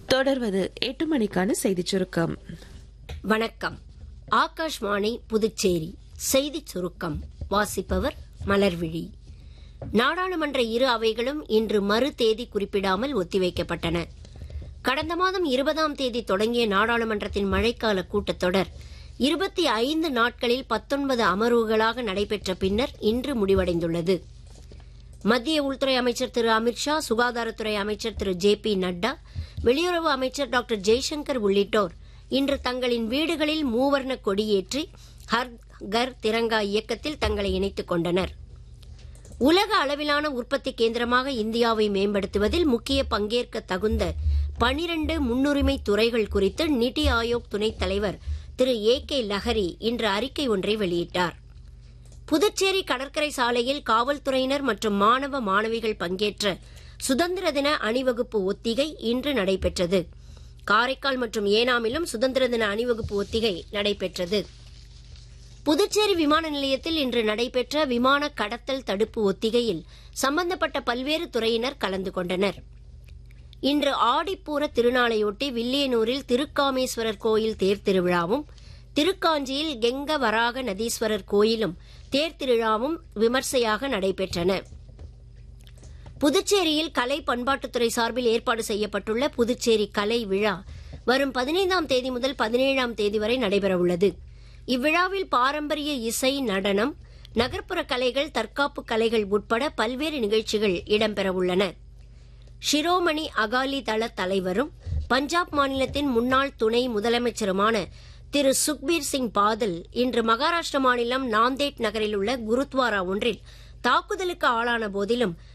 தொடர்வது எட்டு மணிக்கான செய்திச் சுருக்கம் வணக்கம் ஆகாஷ்வாணி புதுச்சேரி செய்திச் சுருக்கம் வாசிப்பவர் மலர்விழி நாடாளுமன்ற இரு அவைகளும் இன்று மறு தேதி குறிப்பிடாமல் ஒத்திவைக்கப்பட்டன கடந்த மாதம் இருபதாம் தேதி தொடங்கிய நாடாளுமன்றத்தின் மழைக்கால கூட்டத்தொடர் இருபத்தி ஐந்து நாட்களில் பத்தொன்பது அமர்வுகளாக நடைபெற்ற பின்னர் இன்று முடிவடைந்துள்ளது மத்திய உள்துறை அமைச்சர் திரு அமித்ஷா சுகாதாரத்துறை அமைச்சர் திரு ஜே பி நட்டா வெளியுறவு அமைச்சர் டாக்டர் ஜெய்சங்கர் உள்ளிட்டோர் இன்று தங்களின் வீடுகளில் மூவர்ண கொடியேற்றி ஹர் கர் திரங்கா இயக்கத்தில் தங்களை இணைத்துக் கொண்டனர் உலக அளவிலான உற்பத்தி கேந்திரமாக இந்தியாவை மேம்படுத்துவதில் முக்கிய பங்கேற்க தகுந்த பனிரண்டு முன்னுரிமை துறைகள் குறித்து நிதி ஆயோக் துணைத் தலைவர் திரு ஏ கே லஹரி இன்று அறிக்கை ஒன்றை வெளியிட்டார் புதுச்சேரி கடற்கரை சாலையில் காவல்துறையினர் மற்றும் மாணவ மாணவிகள் பங்கேற்ற சுதந்திர தின அணிவகுப்பு ஒத்திகை இன்று நடைபெற்றது காரைக்கால் மற்றும் ஏனாமிலும் சுதந்திர தின அணிவகுப்பு ஒத்திகை நடைபெற்றது புதுச்சேரி விமான நிலையத்தில் இன்று நடைபெற்ற விமான கடத்தல் தடுப்பு ஒத்திகையில் சம்பந்தப்பட்ட பல்வேறு துறையினர் கலந்து கொண்டனர் இன்று ஆடிப்பூர திருநாளையொட்டி வில்லியனூரில் திருக்காமேஸ்வரர் கோயில் தேர் திருவிழாவும் திருக்காஞ்சியில் கெங்க வராக நதீஸ்வரர் கோயிலும் தேர் திருவிழாவும் விமர்சையாக நடைபெற்றன புதுச்சேரியில் கலை பண்பாட்டுத்துறை சார்பில் ஏற்பாடு செய்யப்பட்டுள்ள புதுச்சேரி கலை விழா வரும் பதினைந்தாம் தேதி முதல் பதினேழாம் தேதி வரை நடைபெறவுள்ளது இவ்விழாவில் பாரம்பரிய இசை நடனம் நகர்ப்புற கலைகள் தற்காப்பு கலைகள் உட்பட பல்வேறு நிகழ்ச்சிகள் இடம்பெறவுள்ளன ஷிரோமணி அகாலி தள தலைவரும் பஞ்சாப் மாநிலத்தின் முன்னாள் துணை முதலமைச்சருமான திரு சுக்பீர் சிங் பாதல் இன்று மகாராஷ்டிர மாநிலம் நாந்தேட் நகரில் உள்ள குருத்வாரா ஒன்றில் தாக்குதலுக்கு ஆளான போதிலும்